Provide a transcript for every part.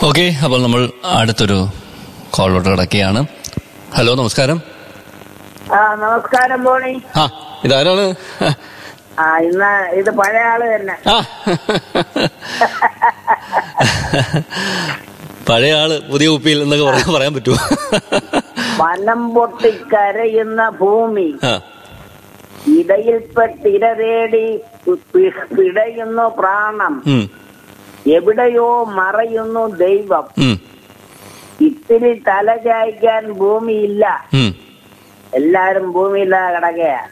Okay അപ്പോൾ നമ്മൾ അടുത്തൊരു കോളിലോട്ട് കിടക്കുകയാണ് ഹലോ നമസ്കാരം ആ നമസ്കാരം ബോണി ആ ഇതാരാണ് ആ ഇന്ന് ഇത് പഴയ ആള് തന്നെ ആ പഴയ ആള് പുതിയ കുപ്പിയിൽ എന്നൊക്കെ പറയാൻ പറയാൻ പറ്റുമോ വനം പൊട്ടി കരയുന്ന ഭൂമി ആ ഇടയിൽപ്പെട്ടിര തേടി പി- പിടയുന്നു പ്രാണം ഉം, എവിടെയോ മറയുന്നു ദൈവം ഉം, ഇത്തിരി തല ചായ്ക്കാൻ ഭൂമിയില്ല ഉം. എല്ലാരും ഭൂമിയില്ലാതെ കിടക്കയാ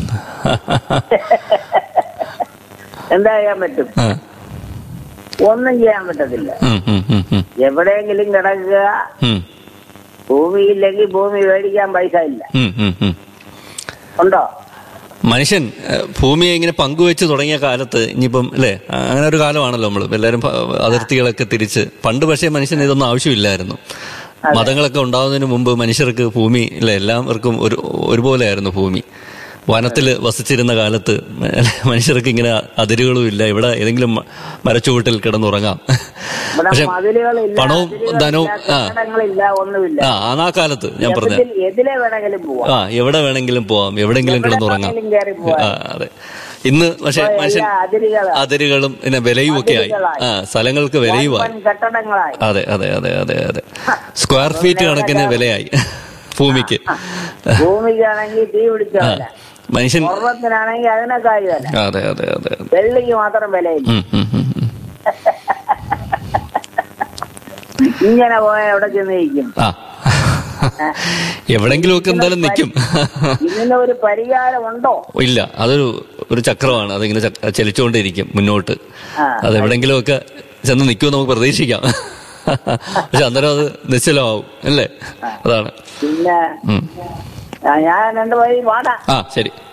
എന്താ ചെയ്യാൻ പറ്റും ആ, ഒന്നും ചെയ്യാൻ പറ്റത്തില്ല ഉം, ഉം, ഉം, ഉം, എവിടെയെങ്കിലും കിടക്കുക ഉം, ഭൂമിയില്ലെങ്കിൽ ഭൂമി മേടിക്കാൻ പൈസ ഇല്ല ഉം, ഉം, ഉം. ഉണ്ടോ മനുഷ്യൻ ഏഹ്, ഭൂമിയെ ഇങ്ങനെ പങ്കുവെച്ച് തുടങ്ങിയ കാലത്ത് ഇനിയിപ്പം അല്ലേ ആ, അങ്ങനെ ഒരു കാലമാണല്ലോ നമ്മൾ എല്ലാവരും പ- അതിർത്തികളൊക്കെ തിരിച്ച് പണ്ട് പക്ഷേ മനുഷ്യന് ഇതൊന്നും ആവശ്യമില്ലായിരുന്നു മതങ്ങളൊക്കെ ഉണ്ടാവുന്നതിന് മുമ്പ് മനുഷ്യർക്ക് ഭൂമി അല്ലെ എല്ലാവർക്കും ഒരു ഒരുപോലെയായിരുന്നു ഭൂമി വനത്തിൽ വസിച്ചിരുന്ന കാലത്ത് മനുഷ്യർക്ക് ഇങ്ങനെ അതിരുകളും ഇല്ല ഇവിടെ ഏതെങ്കിലും മ- മരച്ചുവട്ടിൽ കിടന്നുറങ്ങാം ഇവിടെ പക്ഷെ മതിലുകളില്ല പണവും അതിരുകളില്ല, ധനവും ആ കെട്ടിടങ്ങളില്ല ഒന്നുമില്ല ആ ആ കാലത്ത് ഞാൻ പറഞ്ഞ എതിൽ- എതിലെ വേണമെങ്കിലും പോവാം ആ എവിടെ വേണമെങ്കിലും പോവാം എവിടെങ്കിലും എവിടെ കിടന്നുറങ്ങാം വേണമെങ്കിലും കയറി പോവാം. ആ അതെ ഇന്ന് പക്ഷെ ഇപ്പൊ മനുഷ്യൻ എല്ലാ അതിരുകളാ. അതിരുകളും പിന്നെ വിലയും ഒക്കെ ആയി അതിരുകളായി. ആ സ്ഥലങ്ങൾക്ക് വിലയുമായി വൻ കെട്ടിടങ്ങളായി അതെ അതെ അതെ അതെ അതെ സ്ക്വയർ ഫീറ്റ് കണക്കിന് വിലയായി ഭൂമിക്ക് ഭൂമിക്കാണെങ്കിൽ തീ പിടിച്ചതല്ല മനുഷ്യൻ സ്വർണത്തിനാണെങ്കിൽ അതിനേക്കായി വില അതെ അതെ അതെ അതെ വെള്ളിക്ക് മാത്രം വിലയില്ല ഉം, ഉം, ഉം, ഉം. ഇങ്ങനെ പോയാൽ എവിടെ ചെന്ന് ഇരിക്കും ആ എവിടെങ്കിലും ഒക്കെ എന്തായാലും നിൽക്കും ഇതിന് ഒരു പരിഹാരം ഉണ്ടോ ഇല്ല അതൊരു ഒരു ചക്രമാണ് അതിങ്ങനെ ചക്ര- ചലിച്ചുകൊണ്ടിരിക്കും മുന്നോട്ട് ആ. അത് എവിടെങ്കിലും ഒക്കെ ചെന്ന് നിൽക്കുമെന്ന് നമുക്ക് പ്രതീക്ഷിക്കാം പക്ഷെ അന്നേരം അത് നിശ്ചലമാവും അല്ലേ അതാണ് പിന്നെ ഉം. ആ, ഞാൻ രണ്ടു വഴി പാടാം ആ ശരി